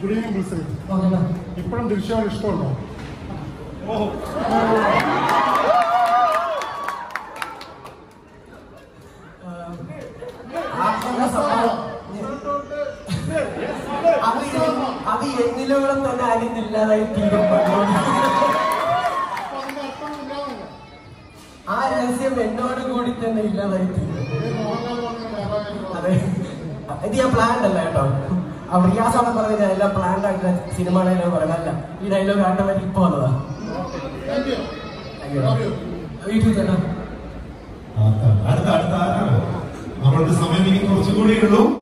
good evening Bristol okay ഇപ്പോഴും ദൃശ്യം ഇഷ്ടമുണ്ടോ അത് ഇനി- അത് എന്നിലൂടെ തന്നെ അലിഞ്ഞില്ലാതായി തീരും ആ രഹസ്യം എന്നോട് കൂടി തന്നെ ഇല്ലാതായി തീരും അതെ ഇത് ഞാൻ പ്ലാൻഡ് അല്ല കേട്ടോ ആ റിയാസാണ് പറഞ്ഞത് ഞാൻ എല്ലാം പ്ലാൻഡ് ആയിട്ട് സിനിമ ഡയലോഗ് പറയുന്നതല്ല ഈ ഡയലോഗ് ഓട്ടോമാറ്റിക് ഇപ്പൊ വന്നതാ വീട്ടിൽ ചേട്ടാ അടുത്ത അടുത്ത ആരാണ് നമ്മളുടെ സമയം ഇനി കുറച്ചുകൂടി ഉള്ളൂ